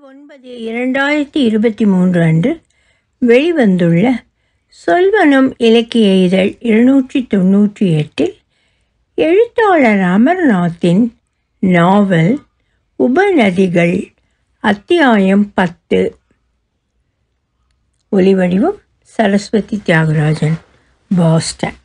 ஒன்பது இரண்டாயிரத்தி இருபத்தி மூன்று அன்று வெளிவந்துள்ள சொல்வனம் இலக்கிய இதழ் இருநூற்றி தொண்ணூற்றி எட்டில் எழுத்தாளர் அமர்நாத்தின் நாவல் உபநதிகள் அத்தியாயம் பத்து ஒலிவடிவம் சரஸ்வதி தியாகராஜன் பாஸ்டன்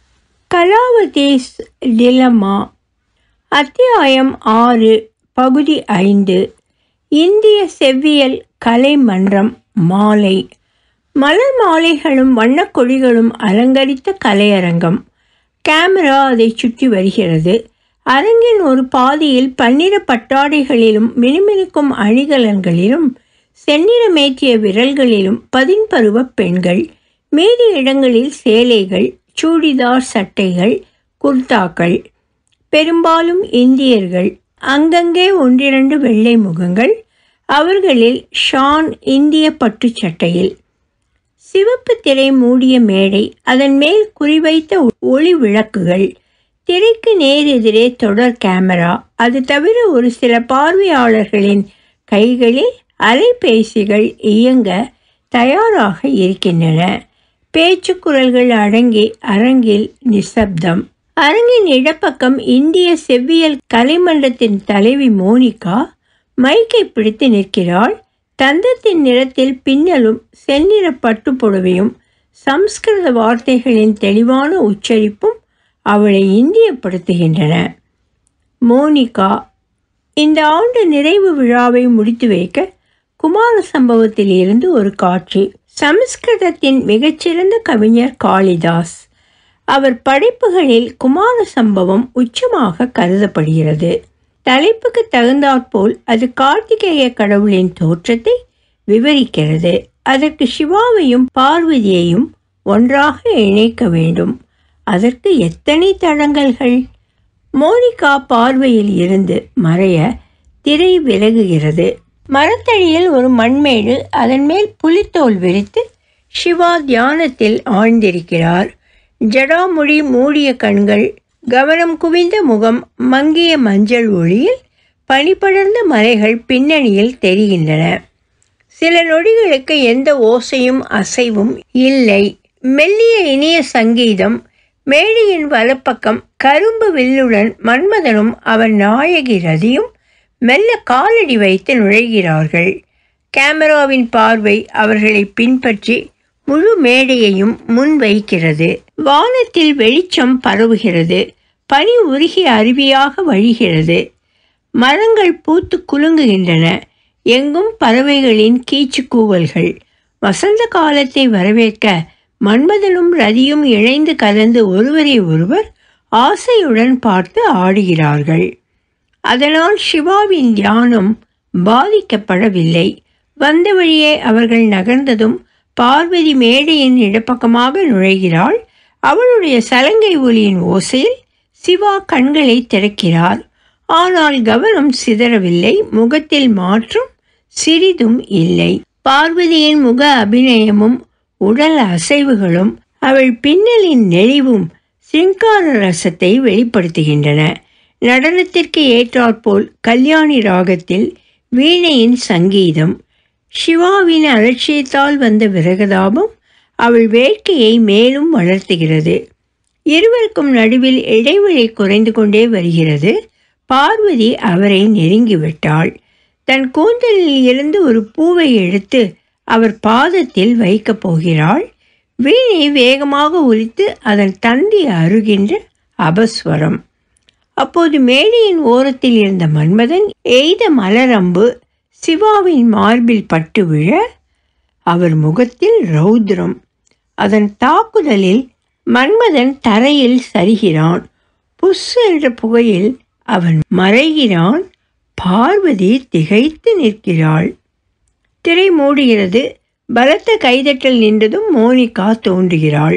கலாவதீஸ் டிலமா அத்தியாயம் ஆறு பகுதி ஐந்து இந்திய செவ்வியல் கலை மன்றம் மாலை மலர் மாலைகளும் வண்ணக்கொடிகளும் அலங்கரித்த கலையரங்கம் கேமரா அதை சுற்றி வருகிறது அரங்கின் ஒரு பாதியில் பன்னிர பட்டாடைகளிலும் மினுமினுக்கும் அணிகலன்களிலும் செந்நிறமேற்றிய விரல்களிலும் பதின்பருவ பெண்கள் மீதி இடங்களில் சேலைகள் சூடிதார் சட்டைகள் குர்தாக்கள் பெரும்பாலும் இந்தியர்கள் அங்கங்கே ஒன்றிரண்டு வெள்ளை முகங்கள் அவர்களில் ஷான் இந்திய பட்டுச் சட்டையில் சிவப்பு திரை மூடிய மேடை அதன் மேல் குறிவைத்த ஒளி விளக்குகள் திரைக்கு நேரெதிரே தொடர் கேமரா அது தவிர ஒரு சில பார்வையாளர்களின் கைகளில் அலைபேசிகள் இயங்க தயாராக இருக்கின்றன பேச்சு குரல்கள் அடங்கி அரங்கில் நிசப்தம் அரங்கின் இடப்பக்கம் இந்திய செவ்வியல் கலைமன்றத்தின் தலைவி மோனிகா மைக்கை பிடித்து நிற்கிறாள் தந்தத்தின் நிறத்தில் பின்னலும் செந்நிற பட்டுப்புடவையும் சம்ஸ்கிருத வார்த்தைகளின் தெளிவான உச்சரிப்பும் அவளை இந்தியப்படுத்துகின்றன மோனிகா இந்த ஆண்டு நிறைவு விழாவை முடித்து வைக்க குமார சம்பவத்தில் இருந்து ஒரு காட்சி சமஸ்கிருதத்தின் மிகச்சிறந்த கவிஞர் காளிதாஸ் அவர் படைப்புகளில் குமார சம்பவம் உச்சமாக கருதப்படுகிறது தலைப்புக்கு தகுந்தாற்போல் அது கார்த்திகேய கடவுளின் தோற்றத்தை விவரிக்கிறது அதற்கு சிவாவையும் பார்வதியையும் ஒன்றாக இணைக்க வேண்டும் அதற்கு எத்தனை தடங்கல்கள் மோனிகா பார்வையில் இருந்து மறைய திரை விலகுகிறது மரத்தடியில் ஒரு மண்மேடு அதன் மேல் புலித்தோல் விரித்து சிவா தியானத்தில் ஆழ்ந்திருக்கிறார் ஜடாமுடி மூடிய கண்கள் கவனம் குவிந்த முகம் மங்கிய மஞ்சள் ஒளியில் பனிபடர்ந்த மலைகள் பின்னணியில் தெரிகின்றன சில நொடிகளுக்கு எந்த ஓசையும் அசைவும் இல்லை மெல்லிய இனிய சங்கீதம் மேடையின் வலப்பக்கம் கரும்பு வில்லுடன் மன்மதனும் அவன் நாயகி ரதியும் மெல்ல காலடி வைத்து நுழைகிறார்கள் கேமராவின் பார்வை அவர்களை பின்பற்றி முழு மேடையையும் முன்வைக்கிறது வானத்தில் வெளிச்சம் பரவுகிறது பனி உருகி அருவியாக வழிகிறது மரங்கள் பூத்து குலுங்குகின்றன எங்கும் பறவைகளின் கீச்சு கூவல்கள் வசந்த காலத்தை வரவேற்க மன்மதனும் ரதியும் இணைந்து கலந்து ஒருவரை ஒருவர் ஆசையுடன் பார்த்து ஆடுகிறார்கள் அதனால் சிவாவின் தியானம் பாதிக்கப்படவில்லை வந்த வழியே அவர்கள் நகர்ந்ததும் பார்வதி மேடையின் இடப்பக்கமாக நுழைகிறாள் அவளுடைய சலங்கை ஒலியின் ஓசையில் சிவா கண்களை திறக்கிறார் ஆனால் கவனம் சிதறவில்லை முகத்தில் மாற்றம் சிறிதும் இல்லை பார்வதியின் முக அபிநயமும் உடல் அசைவுகளும் அவள் பின்னலின் நெளிவும் சிங்கார ரசத்தை வெளிப்படுத்துகின்றன நடனத்திற்கு ஏற்றாற்போல் கல்யாணி ராகத்தில் வீணையின் சங்கீதம் சிவாவின் அலட்சியத்தால் வந்த விரகதாபம் அவள் வேட்கையை மேலும் வளர்த்துகிறது இருவருக்கும் நடுவில் இடைவெளி குறைந்து கொண்டே வருகிறது பார்வதி அவரை நெருங்கிவிட்டாள் தன் கூந்தலில் இருந்து ஒரு பூவை எடுத்து அவர் பாதத்தில் வைக்கப் போகிறாள் வீணை வேகமாக ஒலித்து அதன் தந்தி அருகின்ற அபஸ்வரம் அப்போது மேடையின் ஓரத்தில் இருந்த மன்மதன் எய்த மலரம்பு சிவாவின் மார்பில் பட்டு விழ அவர் முகத்தில் ரௌத்ரம் அதன் தாக்குதலில் மன்மதன் தரையில் சரிகிறான் புஸ் என்ற புகையில் அவன் மறைகிறான் பார்வதி திகைத்து நிற்கிறாள் திரை மூடுகிறது பலத்த கைதட்டல் நின்றதும் மோனிகா தோன்றுகிறாள்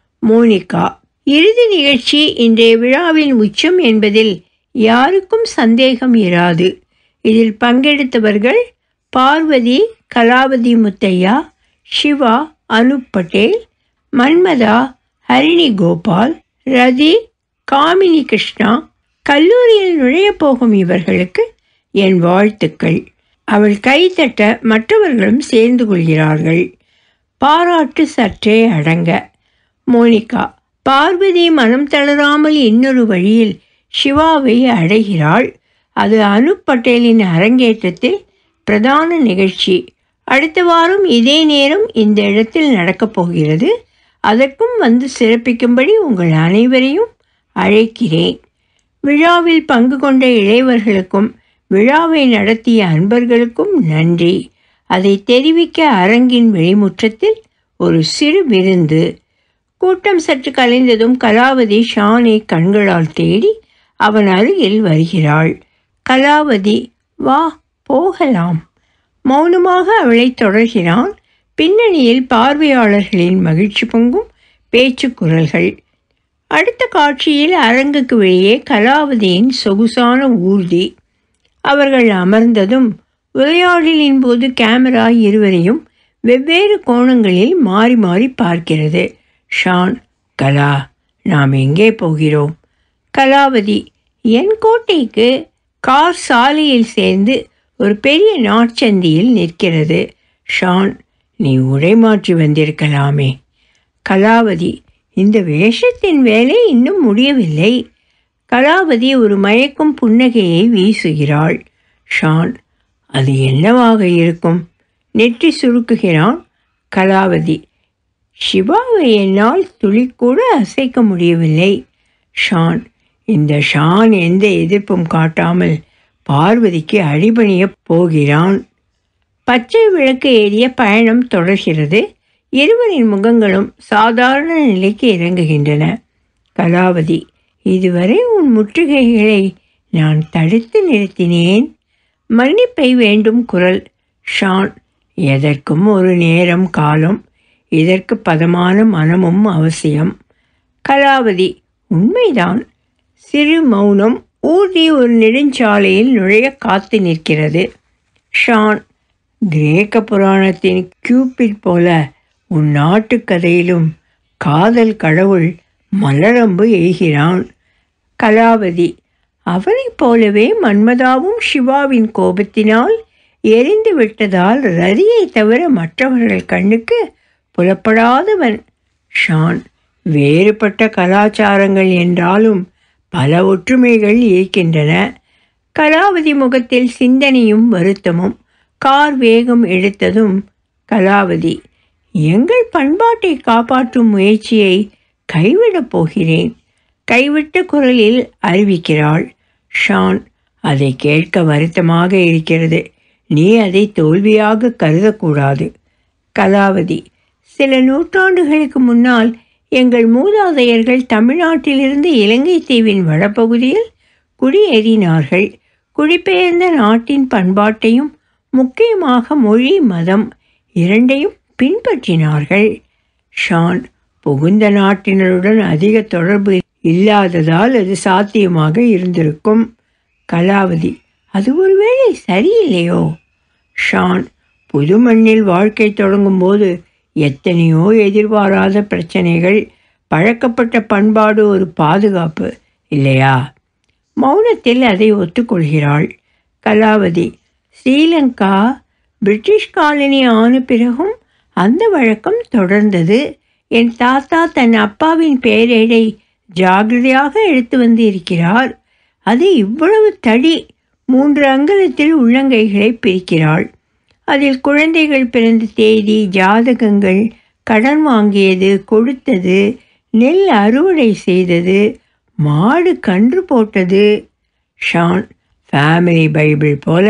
மோனிகா இறுதி நிகழ்ச்சி இன்றைய விழாவின் உச்சம் என்பதில் யாருக்கும் சந்தேகம் இராது இதில் பங்கெடுத்தவர்கள் பார்வதி கலாவதி முத்தையா சிவா அனுப் பட்டேல் மன்மதா ஹரிணி கோபால் ரதி காமினி கிருஷ்ணா கல்லூரியில் நுழையப் போகும் இவர்களுக்கு என் வாழ்த்துக்கள் அவள் கைத்தட்ட மற்றவர்களும் சேர்ந்து கொள்கிறார்கள் பாராட்டு சற்றே அடங்க மோனிகா பார்வதி மனம் தளராமல் இன்னொரு வழியில் சிவாவை அடைகிறாள் அது அனுப் பட்டேலின் அரங்கேற்றத்தில் பிரதான நிகழ்ச்சி அடுத்த வாரம் இதே நேரம் இந்த இடத்தில் நடக்கப் போகிறது அதற்கும் வந்து சிறப்பிக்கும்படி உங்கள் அனைவரையும் அழைக்கிறேன் விழாவில் பங்கு கொண்ட இளையவர்களுக்கும் விழாவை நடத்திய அன்பர்களுக்கும் நன்றி அதை தெரிவிக்க அரங்கின் வெளிமுற்றத்தில் ஒரு சிறு விருந்து கூட்டம் சற்று கலைந்ததும் கலாவதி ஷானை கண்களால் தேடி அவன் அருகில் வருகிறாள் கலாவதி வா போகலாம் மௌனமாக அவளை தொடர்கிறான் பின்னணியில் பார்வையாளர்களின் மகிழ்ச்சி பொங்கும் பேச்சு குரல்கள் அடுத்த காட்சியில் அரங்குக்கு வெளியே கலாவதியின் சொகுசான ஊர்தி அவர்கள் அமர்ந்ததும் உரையாடலின் போது கேமரா இருவரையும் வெவ்வேறு கோணங்களில் மாறி மாறி பார்க்கிறது ஷான் கலா நாம் எங்கே போகிறோம் கலாவதி என் கோட்டைக்கு கார் சாலையில் சேர்ந்து ஒரு பெரிய நாட்சந்தியில் நிற்கிறது ஷான் நீ உடை மாற்றி வந்திருக்கலாமே கலாவதி இந்த வேஷத்தின் வேலை இன்னும் முடியவில்லை கலாவதி ஒரு மயக்கும் புன்னகையை வீசுகிறாள் ஷான் அது என்னவாக இருக்கும் நெற்றி சுருக்குகிறான் கலாவதி சிவாவை என்னால் துளிக்கூட அசைக்க முடியவில்லை ஷான் இந்த ஷான் எந்த எதிர்ப்பும் காட்டாமல் பார்வதிக்கு அடிபணியப் போகிறான் பச்சை விளக்கு ஏறிய பயணம் தொடர்கிறது இருவரின் முகங்களும் சாதாரண நிலைக்கு இறங்குகின்றன கலாவதி இதுவரை உன் முற்றுகைகளை நான் தடுத்து நிறுத்தினேன் மன்னிப்பை வேண்டும் குரல் ஷான் எதற்கும் ஒரு நேரம் காலம் இதற்கு பதமான மனமும் அவசியம் கலாவதி உண்மைதான் சிறு மௌனம் ஊர்தி ஒரு நெடுஞ்சாலையில் நுழைய காத்து நிற்கிறது ஷான் கிரேக்க புராணத்தின் கியூபிட் போல உன் நாட்டு கதையிலும் காதல் கடவுள் மலரம்பு எய்கிறான் கலாவதி அவனைப் போலவே மன்மதாவும் சிவாவின் கோபத்தினால் எரிந்து விட்டதால் ரதியை தவிர மற்றவர்கள் கண்ணுக்கு புலப்படாதவன் ஷான் வேறுபட்ட கலாச்சாரங்கள் என்றாலும் பல ஒற்றுமைகள் இருக்கின்றன கலாவதி முகத்தில் சிந்தனையும் வருத்தமும் கார் வேகம் எடுத்ததும் கலாவதி எங்கள் பண்பாட்டை காப்பாற்றும் முயற்சியை கைவிடப் போகிறேன் கைவிட்ட குரலில் அறிவிக்கிறாள் ஷான் அதை கேட்க வருத்தமாக இருக்கிறது நீ அதை தோல்வியாக கருதக்கூடாது கலாவதி சில நூற்றாண்டுகளுக்கு முன்னால் எங்கள் மூதாதையர்கள் தமிழ்நாட்டிலிருந்து இலங்கை தீவின் வடபகுதியில் குடியேறினார்கள் குடிபெயர்ந்த நாட்டின் பண்பாட்டையும் முக்கியமாக மொழி மதம் இரண்டையும் பின்பற்றினார்கள் ஷான் புகுந்த நாட்டினருடன் அதிக தொடர்பு இல்லாததால் அது சாத்தியமாக இருந்திருக்கும் கலாவதி அது ஒருவேளை சரியில்லையோ ஷான் புது மண்ணில் வாழ்க்கை தொடங்கும்போது எத்தனையோ எதிர்பாராத பிரச்சனைகள் பழக்கப்பட்ட பண்பாடு ஒரு பாதுகாப்பு இல்லையா மௌனத்தில் அதை ஒத்துக்கொள்கிறாள் கலாவதி ஸ்ரீலங்கா பிரிட்டிஷ் காலனி ஆன பிறகும் அந்த வழக்கம் தொடர்ந்தது என் தாத்தா தன் அப்பாவின் பெயரேடை ஜாகிரதையாக எடுத்து வந்து இருக்கிறார் அது இவ்வளவு தடி மூன்று அங்கலத்தில் உள்ளங்கைகளை பிரிக்கிறாள் அதில் குழந்தைகள் பிறந்த தேதி ஜாதகங்கள் கடன் வாங்கியது கொடுத்தது நெல் அறுவடை செய்தது மாடு கன்று போட்டது ஷான் ஃபேமிலி பைபிள் போல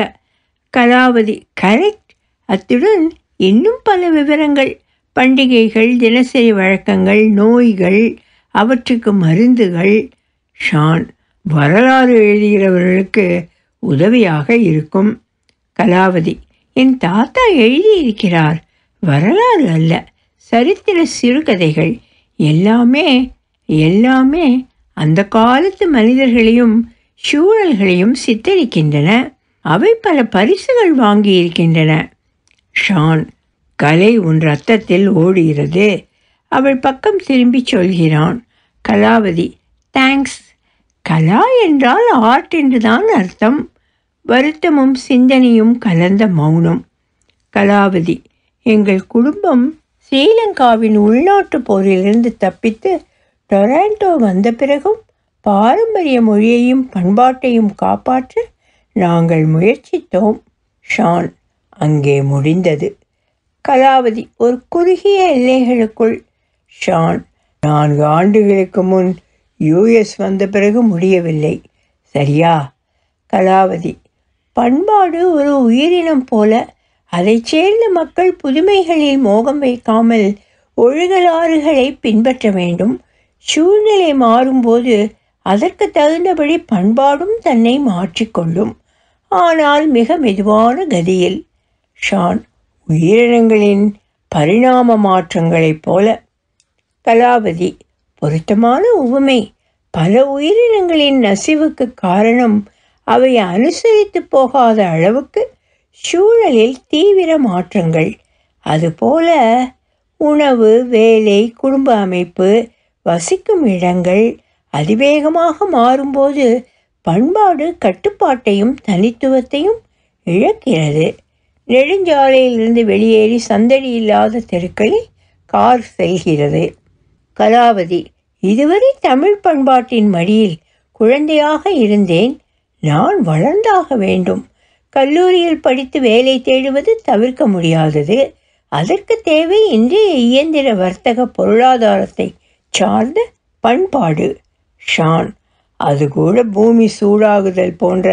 கலாவதி கரெக்ட் அத்துடன் இன்னும் பல விவரங்கள் பண்டிகைகள் தினசரி வழக்கங்கள் நோய்கள் அவற்றுக்கு மருந்துகள் ஷான் வரலாறு எழுதுகிறவர்களுக்கு உதவியாக இருக்கும் கலாவதி என் தாத்தா எழுதியிருக்கிறார் வரலாறு அல்ல சரித்திர சிறுகதைகள் எல்லாமே எல்லாமே அந்த காலத்து மனிதர்களையும் சூழல்களையும் சித்தரிக்கின்றன அவை பல பரிசுகள் வாங்கியிருக்கின்றன ஷான் கலை உன் ரத்தத்தில் ஓடுகிறது அவள் பக்கம் திரும்பி சொல்கிறான் கலாவதி தேங்க்ஸ் கலா என்றால் ஆர்ட் என்றுதான் அர்த்தம் வருத்தமும் சிந்தனையும் கலந்த மௌனம் கலாவதி எங்கள் குடும்பம் ஸ்ரீலங்காவின் உள்நாட்டு போரிலிருந்து தப்பித்து டொராண்டோ வந்த பிறகும் பாரம்பரிய மொழியையும் பண்பாட்டையும் காப்பாற்ற நாங்கள் முயற்சித்தோம் ஷான் அங்கே முடிந்தது கலாவதி ஒரு குறுகிய எல்லைகளுக்குள் ஷான் நான்கு ஆண்டுகளுக்கு முன் யுஎஸ் வந்த பிறகு முடியவில்லை சரியா கலாவதி பண்பாடு ஒரு உயிரினம் போல அதைச் சேர்ந்த மக்கள் புதுமைகளில் மோகம் வைக்காமல் ஒழுகலாறுகளை பின்பற்ற வேண்டும் சூழ்நிலை மாறும்போது அதற்கு தகுந்தபடி பண்பாடும் தன்னை மாற்றிக்கொள்ளும் ஆனால் மிக மெதுவான கதியில் ஷான் உயிரினங்களின் பரிணாம மாற்றங்களைப் போல கலாவதி பொருத்தமான உவமை பல உயிரினங்களின் நசிவுக்கு காரணம் அவை அனுசரித்து போகாத அளவுக்கு சூழலில் தீவிர மாற்றங்கள் அதுபோல உணவு வேலை குடும்ப அமைப்பு வசிக்கும் இடங்கள் அதிவேகமாக மாறும்போது பண்பாடு கட்டுப்பாட்டையும் தனித்துவத்தையும் இழக்கிறது நெடுஞ்சாலையிலிருந்து வெளியேறி சந்தடி இல்லாத தெருக்களில் கார் செல்கிறது கலாவதி இதுவரை தமிழ் பண்பாட்டின் மடியில் குழந்தையாக இருந்தேன் நான் வளர்ந்தாக வேண்டும் கல்லூரியில் படித்து வேலை தேடுவது தவிர்க்க முடியாதது அதற்கு தேவை இன்றைய இயந்திர வர்த்தக பொருளாதாரத்தை சார்ந்த பண்பாடு ஷான் அது கூட பூமி சூடாகுதல் போன்ற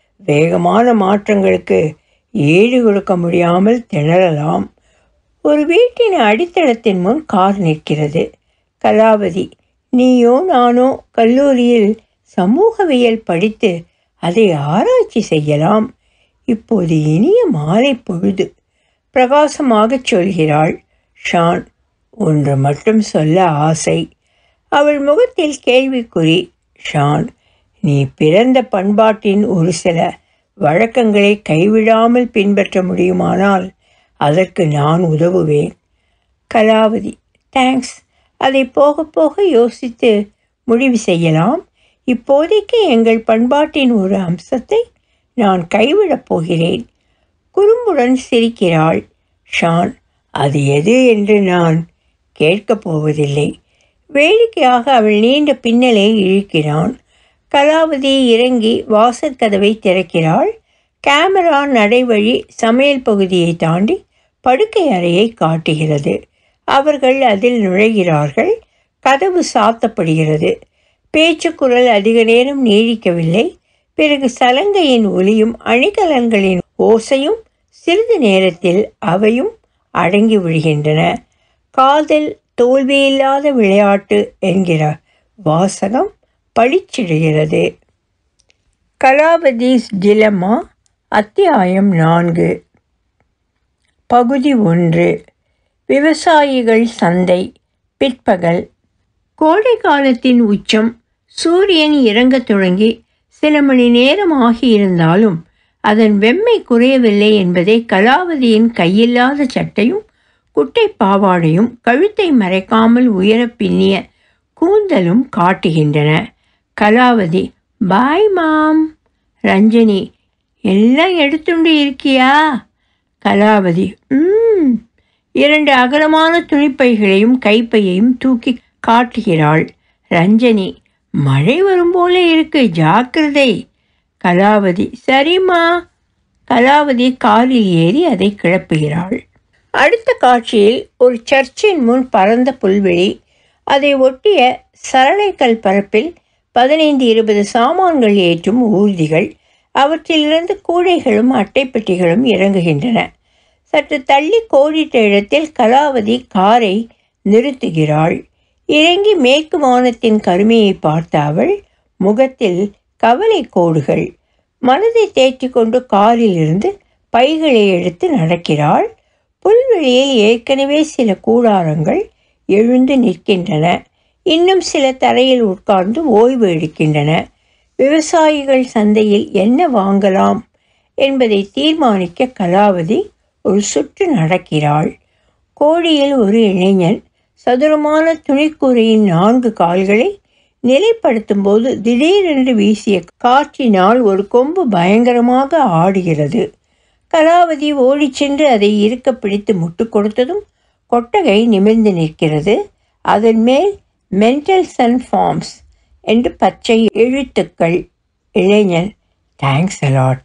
வேகமான மாற்றங்களுக்கு ஈடு கொடுக்க முடியாமல் திணறலாம் ஒரு வீட்டின் அடித்தளத்தின் முன் கார் நிற்கிறது கலாவதி நீயோ நானோ கல்லூரியில் சமூகவியல் படித்து அதை ஆராய்ச்சி செய்யலாம் இப்போது இனிய மாலை பொழுது பிரகாசமாகச் சொல்கிறாள் ஷான் ஒன்று மட்டும் சொல்ல ஆசை அவள் முகத்தில் கேள்விக்குறி ஷான் நீ பிறந்த பண்பாட்டின் ஒரு சில வழக்கங்களை கைவிடாமல் பின்பற்ற முடியுமானால் அதற்கு நான் உதவுவேன் கலாவதி தேங்க்ஸ் அதை போக போக யோசித்து முடிவு செய்யலாம் இப்போதைக்கு எங்கள் பண்பாட்டின் ஒரு அம்சத்தை நான் கைவிடப் போகிறேன் குறும்புடன் சிரிக்கிறாள் ஷான் அது எது என்று நான் கேட்கப் போவதில்லை வேடிக்கையாக அவள் நீண்ட பின்னலை இழுக்கிறான் கலாவதி இறங்கி வாசற்கதவை திறக்கிறாள் கேமரா நடைவழி சமையல் பகுதியை தாண்டி படுக்கை அறையை காட்டுகிறது அவர்கள் அதில் நுழைகிறார்கள் கதவு சாத்தப்படுகிறது பேச்சுக்குரல் அதிக நேரம் நீடிக்கவில்லை பிறகு சலங்கையின் ஒலியும் அணிகலன்களின் ஓசையும் சிறிது நேரத்தில் அவையும் அடங்கி விடுகின்றன காதல் தோல்வியில்லாத விளையாட்டு என்கிற வாசகம் பளிச்சிடுகிறது கலாபதிஸ் டிலமா அத்தியாயம் நான்கு பகுதி ஒன்று விவசாயிகள் சந்தை பிற்பகல் கோடை காலத்தின் உச்சம் சூரியன் இறங்கத் தொடங்கி சில மணி நேரம் ஆகியிருந்தாலும் அதன் வெம்மை குறையவில்லை என்பதை கலாவதியின் கையில்லாத சட்டையும் குட்டை பாவாடையும் கழுத்தை மறைக்காமல் உயர பின்னிய கூந்தலும் காட்டுகின்றன கலாவதி பாய் மாம் ரஞ்சனி எல்லாம் எடுத்துண்டு இருக்கியா கலாவதி ம் இரண்டு அகலமான துணிப்பைகளையும் கைப்பையையும் தூக்கி காட்டுகிறாள் ரஞ்சனி மழை வரும் போல இருக்கு ஜாக்கிரதை கலாவதி சரிம்மா கலாவதி காரில் ஏறி அதை கிளப்புகிறாள் அடுத்த காட்சியில் ஒரு சர்ச்சின் முன் பரந்த புல்வெளி அதை ஒட்டிய சரளைக்கல் பரப்பில் பதினைந்து இருபது சாமான்கள் ஏற்றும் ஊர்திகள் அவற்றிலிருந்து கூடைகளும் அட்டைப்பெட்டிகளும் இறங்குகின்றன சற்று தள்ளி கோடிட்ட இடத்தில் கலாவதி காரை நிறுத்துகிறாள் இறங்கி மேற்கு வானத்தின் கருமையை பார்த்த அவள் முகத்தில் கவலை கோடுகள் மனதை தேற்றிக் கொண்டு காரில் இருந்து பைகளை எடுத்து நடக்கிறாள் புல்வெளியில் ஏற்கனவே சில கூடாரங்கள் எழுந்து நிற்கின்றன இன்னும் சில தரையில் உட்கார்ந்து ஓய்வு எடுக்கின்றன விவசாயிகள் சந்தையில் என்ன வாங்கலாம் என்பதை தீர்மானிக்க கலாவதி ஒரு சுற்று நடக்கிறாள் கோடியில் ஒரு இளைஞன் சதுரமான துணிக்கூரையின் நான்கு கால்களை நிலைப்படுத்தும் போது திடீரென்று வீசிய காற்றினால் ஒரு கொம்பு பயங்கரமாக ஆடுகிறது கலாவதி ஓடிச் சென்று அதை இருக்க பிடித்து முட்டு கொடுத்ததும் கொட்டகை நிமிர்ந்து நிற்கிறது அதன் மேல் மென்டல்சன் ஃபார்ம்ஸ் என்று பச்சை எழுத்துக்கள் இளைஞன் தேங்க்ஸ் அலாட்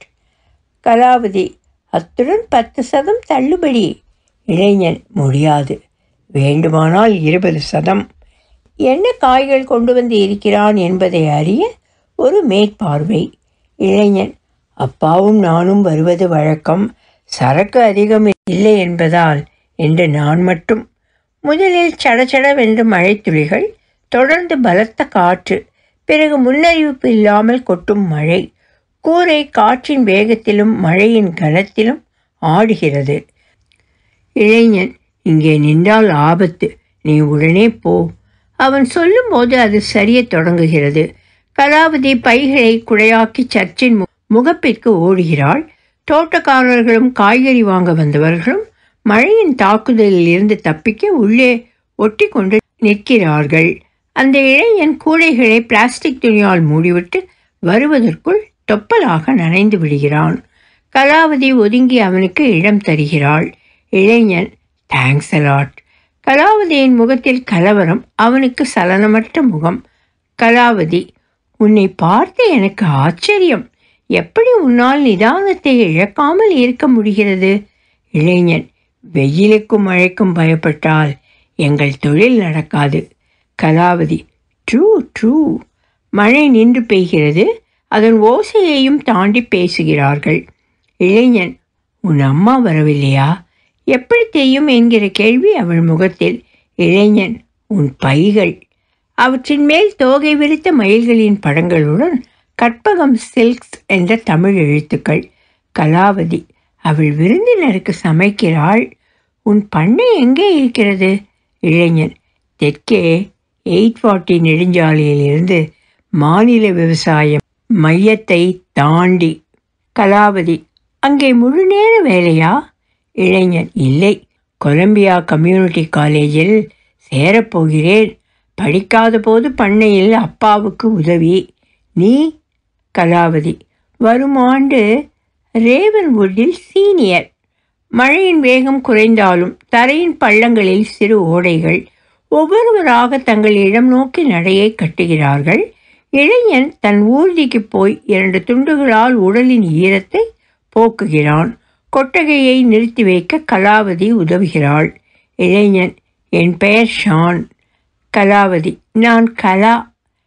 கலாவதி அத்துடன் பத்து சதம் தள்ளுபடி இளைஞன் முடியாது வேண்டுமானால் இருபது சதம் என்ன காய்கள் கொண்டு வந்து இருக்கிறான் என்பதை அறிய ஒரு மேற்பார்வை இளைஞன் அப்பாவும் நானும் வருவது வழக்கம் சரக்கு அதிகம் இல்லை என்பதால் என்று நான் மட்டும் முதலில் சடச்சடவென்று மழைத்துளிகள் தொடர்ந்து பலத்த காற்று பிறகு முன்னறிவிப்பு இல்லாமல் கொட்டும் மழை கூரை காற்றின் வேகத்திலும் மழையின் கனத்திலும் ஆடுகிறது இளைஞன் இங்கே நின்றால் ஆபத்து நீ உடனே போ அவன் சொல்லும்போது அது சரியத் தொடங்குகிறது கலாவதி பைகளை குடையாக்கி சர்ச்சின் மு- முகப்பிற்கு ஓடுகிறாள் தோட்டக்காரர்களும் காய்கறி வாங்க வந்தவர்களும் மழையின் தாக்குதலில் இருந்து தப்பிக்க உள்ளே ஒட்டி கொண்டு நிற்கிறார்கள் அந்த இளைஞன் கூடைகளை பிளாஸ்டிக் துணியால் மூடிவிட்டு வருவதற்குள் தொப்பலாக நனைந்து விடுகிறான் கலாவதி ஒதுங்கி அவனுக்கு இடம் தருகிறாள் இளைஞன் தேங்க்ஸ் அலாட் கலாவதியின் முகத்தில் கலவரம் அவனுக்கு சலனமற்ற முகம் கலாவதி உன்னை பார்த்து எனக்கு ஆச்சரியம் எப்படி உன்னால் நிதானத்தை இழக்காமல் இருக்க முடிகிறது இளைஞன் வெயிலுக்கும் மழைக்கும் பயப்பட்டால் எங்கள் தொழில் நடக்காது கலாவதி ட்ரூ ட்ரூ மழை நின்று பெய்கிறது அதன் ஓசையையும் தாண்டி பேசுகிறார்கள் இளைஞன் உன் அம்மா வரவில்லையா எப்படி தெரியும் என்கிற கேள்வி அவள் முகத்தில் இளைஞன் உன் பைகள் அவற்றின் மேல் தோகை விரித்த மயில்களின் படங்களுடன் கற்பகம் சில்க்ஸ் என்ற தமிழ் எழுத்துக்கள் கலாவதி அவள் விருந்தினருக்கு சமைக்கிறாள் உன் பண்ணை எங்கே இருக்கிறது இளைஞன் தெற்கே எயிட் ஃபார்ட்டி நெடுஞ்சாலையிலிருந்து மாநில விவசாய மையத்தை தாண்டி கலாவதி அங்கே முழுநேர வேலையா இளைஞன் இல்லை கொலம்பியா கம்யூனிட்டி காலேஜில் சேரப்போகிறேன் படிக்காத போது பண்ணையில் அப்பாவுக்கு உதவி நீ கலாவதி வரும் ஆண்டு ரேவன்வுட்டில் சீனியர் மழையின் வேகம் குறைந்தாலும் தரையின் பள்ளங்களில் சிறு ஓடைகள் ஒவ்வொருவராக தங்கள் இடம் நோக்கி நடையை கட்டுகிறார்கள் இளைஞன் தன் ஊர்திக்கு போய் இரண்டு துண்டுகளால் உடலின் ஈரத்தை போக்குகிறான் கொட்டகையை நிறுத்தி வைக்க கலாவதி உதவுகிறாள் இளைஞன் என் பெயர் ஷான் கலாவதி நான் கலா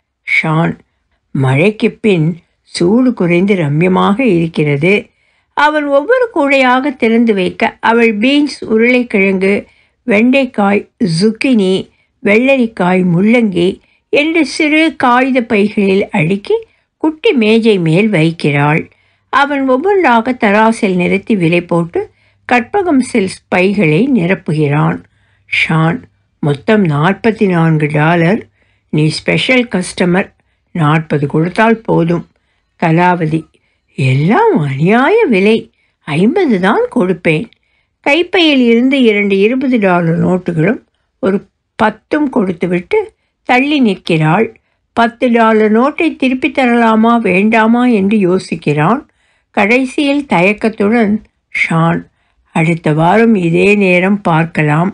ஷான் மழைக்கு பின் சூடு குறைந்து ரம்யமாக இருக்கிறது அவன் ஒவ்வொரு கூடையாக திறந்து வைக்க அவள் பீன்ஸ் உருளைக்கிழங்கு வெண்டைக்காய் zucchini வெள்ளரிக்காய் முள்ளங்கி என்று சிறு காகித பைகளில் அடுக்கி குட்டி மேஜை மேல் வைக்கிறாள் அவன் ஒவ்வொன்றாக தராசில் நிறுத்தி விலை போட்டு கற்பகம் சில்ஸ் பைகளை நிரப்புகிறான் ஷான் மொத்தம் நாற்பத்தி நான்கு டாலர் நீ ஸ்பெஷல் கஸ்டமர் நாற்பது கொடுத்தால் போதும் கலாவதி எல்லாம் அநியாய விலை ஐம்பது தான் கொடுப்பேன் கைப்பையில் இருந்து இரண்டு இருபது டாலர் நோட்டுகளும் ஒரு பத்தும் கொடுத்துவிட்டு தள்ளி நிற்கிறாள் பத்து டாலர் நோட்டை திருப்பி தரலாமா வேண்டாமா என்று யோசிக்கிறான் கடைசியில் தயக்கத்துடன் ஷான் அடுத்த வாரம் இதே நேரம் பார்க்கலாம்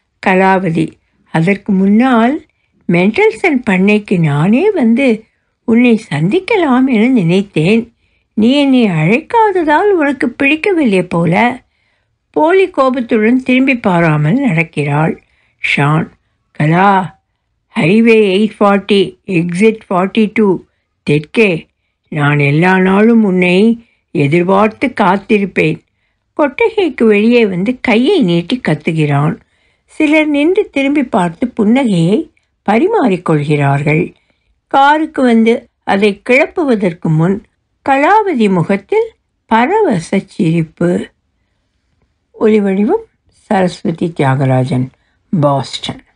கலாவதி அதற்கு முன்னால் மெண்டல்சன் பண்ணைக்கு நானே வந்து உன்னை சந்திக்கலாம் என நினைத்தேன் நீ என்னை அழைக்காததால் உனக்கு பிடிக்கவில்லை போல போலி கோபத்துடன் திரும்பி பாராமல் நடக்கிறாள் ஷான் Kala highway eight forty exit forty two தெற்கே நான் எல்லா நாளும் உன்னை எதிர்பார்த்து காத்திருப்பேன் கொட்டகைக்கு வெளியே வந்து கையை நீட்டி கத்துகிறான் சிலர் நின்று திரும்பி பார்த்து புன்னகையை பரிமாறிக்கொள்கிறார்கள் காருக்கு வந்து அதை கிளப்புவதற்கு முன் கலாவதி முகத்தில் பரவச சிரிப்பு ஒலிவடிவம் சரஸ்வதி தியாகராஜன் பாஸ்டன்